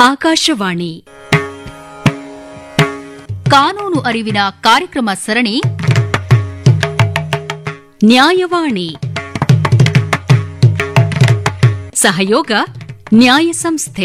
ಆಕಾಶವಾಣಿ ಕಾನೂನು ಅರಿವಿನ ಕಾರ್ಯಕ್ರಮ ಸರಣಿ ನ್ಯಾಯವಾಣಿ ಸಹಯೋಗ ನ್ಯಾಯ ಸಂಸ್ಥೆ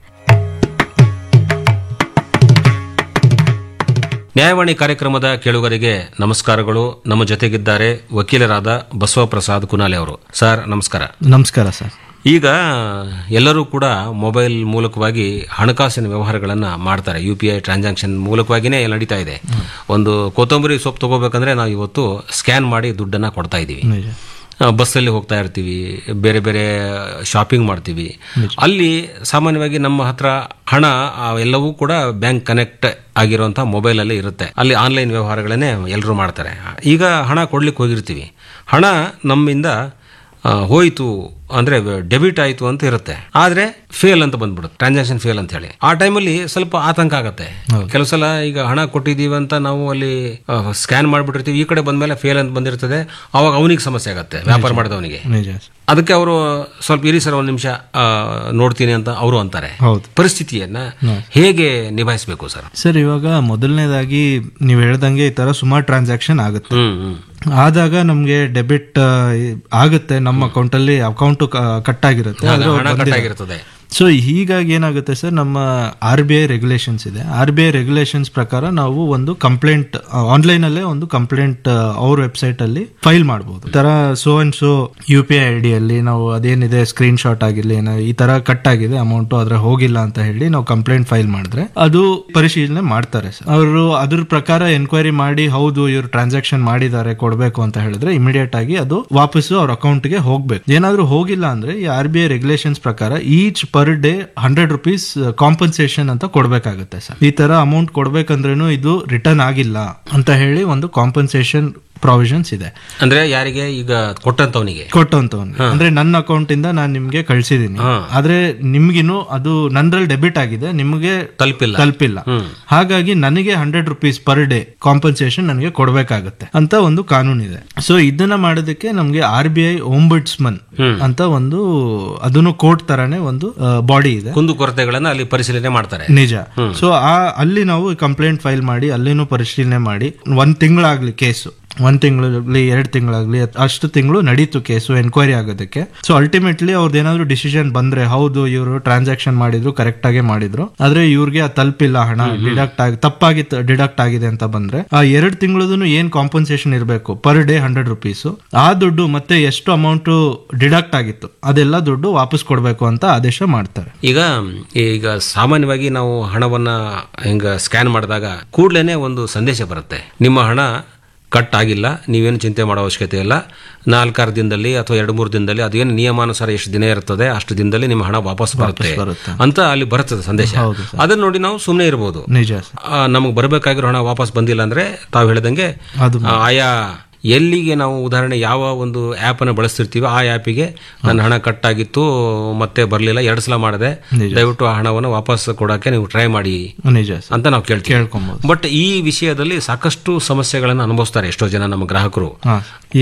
ನ್ಯಾಯವಾಣಿ ಕಾರ್ಯಕ್ರಮದ ಕೇಳುಗರಿಗೆ ನಮಸ್ಕಾರಗಳು ನಮ್ಮ ಜೊತೆಗಿದ್ದಾರೆ ವಕೀಲರಾದ ಬಸವಪ್ರಸಾದ್ ಕುನಾಲೆ ಅವರು ಸರ್ ನಮಸ್ಕಾರ ನಮಸ್ಕಾರ ಸರ್ ಈಗ ಎಲ್ಲರೂ ಕೂಡ ಮೊಬೈಲ್ ಮೂಲಕವಾಗಿ ಹಣಕಾಸಿನ ವ್ಯವಹಾರಗಳನ್ನು ಮಾಡ್ತಾರೆ ಯು ಪಿ ಐ ಟ್ರಾನ್ಸಾಕ್ಷನ್ ಮೂಲಕವಾಗಿಯೇ ನಡೀತಾ ಇದೆ ಒಂದು ಕೊತ್ತಂಬರಿ ಸೊಪ್ಪು ತಗೋಬೇಕಂದ್ರೆ ನಾವು ಇವತ್ತು ಸ್ಕ್ಯಾನ್ ಮಾಡಿ ದುಡ್ಡನ್ನು ಕೊಡ್ತಾ ಇದ್ದೀವಿ ನಿಜ ಆ, ಬಸ್ಸಲ್ಲಿ ಹೋಗ್ತಾ ಇರ್ತೀವಿ ಬೇರೆ ಬೇರೆ ಶಾಪಿಂಗ್ ಮಾಡ್ತೀವಿ ಅಲ್ಲಿ ಸಾಮಾನ್ಯವಾಗಿ ನಮ್ಮ ಹತ್ರ ಹಣ ಆ, ಎಲ್ಲವೂ ಕೂಡ ಬ್ಯಾಂಕ್ ಕನೆಕ್ಟ್ ಆಗಿರುವಂಥ ಮೊಬೈಲಲ್ಲಿ ಇರುತ್ತೆ ಅಲ್ಲಿ ಆನ್ಲೈನ್ ವ್ಯವಹಾರಗಳನ್ನೇ ಎಲ್ಲರೂ ಮಾಡ್ತಾರೆ ಈಗ ಹಣ ಕೊಡ್ಲಿಕ್ಕೆ ಹೋಗಿರ್ತೀವಿ ಹಣ ನಮ್ಮಿಂದ ಆ, ಹೋಯ್ತು ಅಂದ್ರೆ ಡೆಬಿಟ್ ಆಯ್ತು ಅಂತ ಇರುತ್ತೆ ಆದ್ರೆ ಫೇಲ್ ಅಂತ ಬಂದ್ಬಿಡುತ್ತೆ ಟ್ರಾನ್ಸಾಕ್ಷನ್ ಫೇಲ್ ಅಂತ ಹೇಳಿ ಆ ಟೈಮಲ್ಲಿ ಸ್ವಲ್ಪ ಆತಂಕ ಆಗುತ್ತೆ ಕೆಲವು ಸಲ ಈಗ ಹಣ ಕೊಟ್ಟಿದೀವಿ ಅಂತ ನಾವು ಅಲ್ಲಿ ಸ್ಕ್ಯಾನ್ ಮಾಡ್ಬಿಟ್ಟಿರ್ತೀವಿ ಈ ಕಡೆ ಬಂದ್ಮೇಲೆ ಫೇಲ್ ಅಂತ ಬಂದಿರ್ತದೆ ಅವಾಗ ಅವನಿಗೆ ಸಮಸ್ಯೆ ಆಗುತ್ತೆ ವ್ಯಾಪಾರ ಮಾಡಿದವನಿಗೆ ನಿಜ ಸರ್. ಅದಕ್ಕೆ ಅವರು ಸ್ವಲ್ಪ ಇರಿ ಸರ್ ಒಂದು ನಿಮಿಷ ನೋಡ್ತೀನಿ ಅಂತ ಅವರು ಅಂತಾರೆ ಹೌದು ಪರಿಸ್ಥಿತಿಯನ್ನ ಹೇಗೆ ನಿಭಾಯಿಸಬೇಕು ಸರ್ ಸರ್ ಇವಾಗ ಮೊದಲನೇದಾಗಿ ನೀವು ಹೇಳ್ದಂಗೆ ಈ ತರ ಸುಮಾರು ಟ್ರಾನ್ಸಾಕ್ಷನ್ ಆಗುತ್ತೆ ಹ್ಮ್ ಹ್ಮ್ ಆದಾಗ ನಮ್ಗೆ ಡೆಬಿಟ್ ಆಗುತ್ತೆ ನಮ್ಮ ಅಕೌಂಟ್ ಅಲ್ಲಿ ಅಕೌಂಟ್ ಕಟ್ ಆಗಿರುತ್ತೆ ಆದ್ರೆ ಹಣ ಕಟ್ಟಾಗಿರ್ತದೆ ಸೊ ಹೀಗಾಗಿ ಏನಾಗುತ್ತೆ ಸರ್ ನಮ್ಮ ಆರ್ ಬಿ ಐ ರೆಗ್ಯುಲೇಷನ್ಸ್ ಇದೆ ಆರ್ ಬಿ ಐ ರೆಗ್ಯುಲೇಷನ್ಸ್ ಪ್ರಕಾರ ನಾವು ಒಂದು ಕಂಪ್ಲೇಂಟ್ ಆನ್ಲೈನ್ ಅಲ್ಲೇ ಒಂದು ಕಂಪ್ಲೇಂಟ್ ಅವ್ರ ವೆಬ್ಸೈಟ್ ಅಲ್ಲಿ ಫೈಲ್ ಮಾಡಬಹುದು ತರ so and so U P I I D ಅಲ್ಲಿ ನಾವು ಅದೇನಿದೆ ಸ್ಕ್ರೀನ್ ಶಾಟ್ ಆಗಿರ್ಲಿ ಏನೋ ಈ ತರ ಕಟ್ ಆಗಿದೆ ಅಮೌಂಟ್ ಅದ್ರ ಹೋಗಿಲ್ಲ ಅಂತ ಹೇಳಿ ನಾವು ಕಂಪ್ಲೇಂಟ್ ಫೈಲ್ ಮಾಡಿದ್ರೆ ಅದು ಪರಿಶೀಲನೆ ಮಾಡ್ತಾರೆ ಸರ್ ಅವರು ಅದ್ರ ಪ್ರಕಾರ ಎನ್ಕ್ವೈರಿ ಮಾಡಿ ಹೌದು ಇವ್ರು ಟ್ರಾನ್ಸಾಕ್ಷನ್ ಮಾಡಿದ್ದಾರೆ ಕೊಡ್ಬೇಕು ಅಂತ ಹೇಳಿದ್ರೆ ಇಮಿಡಿಯೇಟ್ ಆಗಿ ಅದು ವಾಪಸ್ಸು ಅವ್ರ ಅಕೌಂಟ್ ಗೆ ಹೋಗ್ಬೇಕು ಏನಾದ್ರೂ ಹೋಗಿಲ್ಲ ಅಂದ್ರೆ ಈ ಆರ್ ಬಿ ಐ ರೆಗ್ಯುಲೇಷನ್ಸ್ ಪ್ರಕಾರ each per day hundred rupees compensation ಅಂತ ಕೊಡ್ಬೇಕಾಗುತ್ತೆ ಸರ್ ಈ ತರ ಅಮೌಂಟ್ ಕೊಡ್ಬೇಕಂದ್ರೂ ಇದು ರಿಟರ್ನ್ ಆಗಿಲ್ಲ ಅಂತ ಹೇಳಿ ಒಂದು ಕಾಂಪನ್ಸೇಷನ್ ಪ್ರಾವಿಷನ್ಸ್ ಇದೆ ಅಂದ್ರೆ ಯಾರಿಗೆ ಈಗ ಕೊಟ್ಟಂತವನಿಗೆ ಕೊಟ್ಟಂತವನ್ಗೆ ಅಂದ್ರೆ ನನ್ನ ಅಕೌಂಟ್ ಇಂದ ನಾನು ನಿಮ್ಗೆ ಕಳ್ಸಿದೀನಿ ಆದ್ರೆ ನಿಮ್ಗಿನ್ನು ಅದು ನಂದ್ರಲ್ಲಿ ಡೆಬಿಟ್ ಆಗಿದೆ ನಿಮ್ಗೆ ತಲುಪಿಲ್ಲ ತಲುಪಿಲ್ಲ ಹಾಗಾಗಿ ನನಗೆ hundred rupees per day compensation ನನಗೆ ಕೊಡ್ಬೇಕಾಗತ್ತೆ ಅಂತ ಒಂದು ಕಾನೂನು ಇದೆ ಸೊ ಇದನ್ನ ಮಾಡೋದಕ್ಕೆ ನಮ್ಗೆ ಆರ್ ಬಿ ಐ ಓಂಬುಡ್ಸ್ಮನ್ ಅಂತ ಒಂದು ಅದನ್ನು ಕೋರ್ಟ್ ತರಾನೇ ಒಂದು ಬಾಡಿ ಇದೆ ಕುಂದು ಕೊರತೆಗಳನ್ನ ಅಲ್ಲಿ ಪರಿಶೀಲನೆ ಮಾಡ್ತಾರೆ ನಿಜ ಸೊ ಆ ಅಲ್ಲಿ ನಾವು ಕಂಪ್ಲೇಂಟ್ ಫೈಲ್ ಮಾಡಿ ಅಲ್ಲಿನೂ ಪರಿಶೀಲನೆ ಮಾಡಿ ಒಂದ್ ತಿಂಗಳಾಗ್ಲಿ ಕೇಸು ಒಂದ್ ತಿಂಗಳಾಗ್ಲಿ ಎರಡ್ ತಿಂಗಳಾಗ್ಲಿ ಅಷ್ಟು ತಿಂಗಳು ನಡೀತು ಕೇಸು ಎನ್ಕ್ವೈರಿ ಆಗೋದಕ್ಕೆ ಸೊ ಅಲ್ಟಿಮೇಟ್ಲಿ ಅವ್ರದ್ದು ಏನಾದ್ರು ಡಿಸಿಷನ್ ಬಂದ್ರೆ ಹೌದು ಇವರು ಟ್ರಾನ್ಸಾಕ್ಷನ್ ಮಾಡಿದ್ರು ಕರೆಕ್ಟ್ ಆಗೇ ಮಾಡಿದ್ರು ಆದ್ರೆ ಇವ್ರಿಗೆ ಅದು ತಲುಪಿಲ್ಲ ಹಣ ಡಿಡಕ್ಟ್ ಆಗಿ ತಪ್ಪಾಗಿ ಡಿಡಕ್ಟ್ ಆಗಿದೆ ಅಂತ ಬಂದ್ರೆ ಆ ಎರಡ್ ತಿಂಗಳದೂ ಏನ್ ಕಾಂಪನ್ಸೇಷನ್ ಇರಬೇಕು ಪರ್ ಡೇ ಹಂಡ್ರೆಡ್ ರುಪೀಸ್ ಆ ದುಡ್ಡು ಮತ್ತೆ ಎಷ್ಟು ಅಮೌಂಟ್ ಡಿಡಕ್ಟ್ ಆಗಿತ್ತು ಅದೆಲ್ಲ ದುಡ್ಡು ವಾಪಸ್ ಕೊಡ್ಬೇಕು ಅಂತ ಆದೇಶ ಮಾಡ್ತಾರೆ ಈಗ ಈಗ ಸಾಮಾನ್ಯವಾಗಿ ನಾವು ಹಣವನ್ನ ಹಿಂಗ ಸ್ಕ್ಯಾನ್ ಮಾಡಿದಾಗ ಕೂಡ್ಲೇನೆ ಒಂದು ಸಂದೇಶ ಬರುತ್ತೆ ನಿಮ್ಮ ಹಣ ಕಟ್ ಆಗಿಲ್ಲ ನೀವೇನು ಚಿಂತೆ ಮಾಡೋ ಅವಶ್ಯಕತೆ ಇಲ್ಲ ನಾಲ್ಕಾರು ದಿನದಲ್ಲಿ ಅಥವಾ ಎರಡು ಮೂರು ದಿನದಲ್ಲಿ ಅದೇನು ನಿಯಮಾನುಸಾರ ಎಷ್ಟು ದಿನ ಇರ್ತದೆ ಅಷ್ಟು ದಿನದಲ್ಲಿ ನಿಮ್ಮ ಹಣ ವಾಪಸ್ ಬರುತ್ತೆ ಬರುತ್ತೆ. ಅಂತ ಅಲ್ಲಿ ಬರುತ್ತದೆ ಸಂದೇಶ ಅದನ್ನ ನೋಡಿ ನಾವು ಸುಮ್ಮನೆ ಇರಬಹುದು ನಿಜ ಸರ್. ನಮಗೆ ಬರಬೇಕಾಗಿರೋ ಹಣ ವಾಪಸ್ ಬಂದಿಲ್ಲ ಅಂದ್ರೆ ತಾವು ಹೇಳ್ದಂಗೆ ಅದು ಆ, ಆಯಾ ಎಲ್ಲಿಗೆ ನಾವು ಉದಾಹರಣೆ ಯಾವ ಒಂದು ಆ್ಯಪ್ ಅನ್ನು ಬಳಸ್ತಿರ್ತೀವಿ ಆ ಆ್ಯಪಿಗೆ ನನ್ನ ಹಣ ಕಟ್ ಆಗಿತ್ತು ಮತ್ತೆ ಬರಲಿಲ್ಲ ಎರಡು ಸಲ ಮಾಡಿದೆ ದಯವಿಟ್ಟು ಆ ಹಣವನ್ನು ವಾಪಸ್ ಕೊಡೋಕೆ ನೀವು ಟ್ರೈ ಮಾಡಿ ನಿಜ ಸರ್. ಅಂತ ನಾವು ಕೇಳ್ತೀವಿ ಕೇಳ್ಕೊಬಹುದು ಬಟ್ ಈ ವಿಷಯದಲ್ಲಿ ಸಾಕಷ್ಟು ಸಮಸ್ಯೆಗಳನ್ನು ಅನುಭವಿಸ್ತಾರೆ ಎಷ್ಟೋ ಜನ ನಮ್ಮ ಗ್ರಾಹಕರು ಹಾ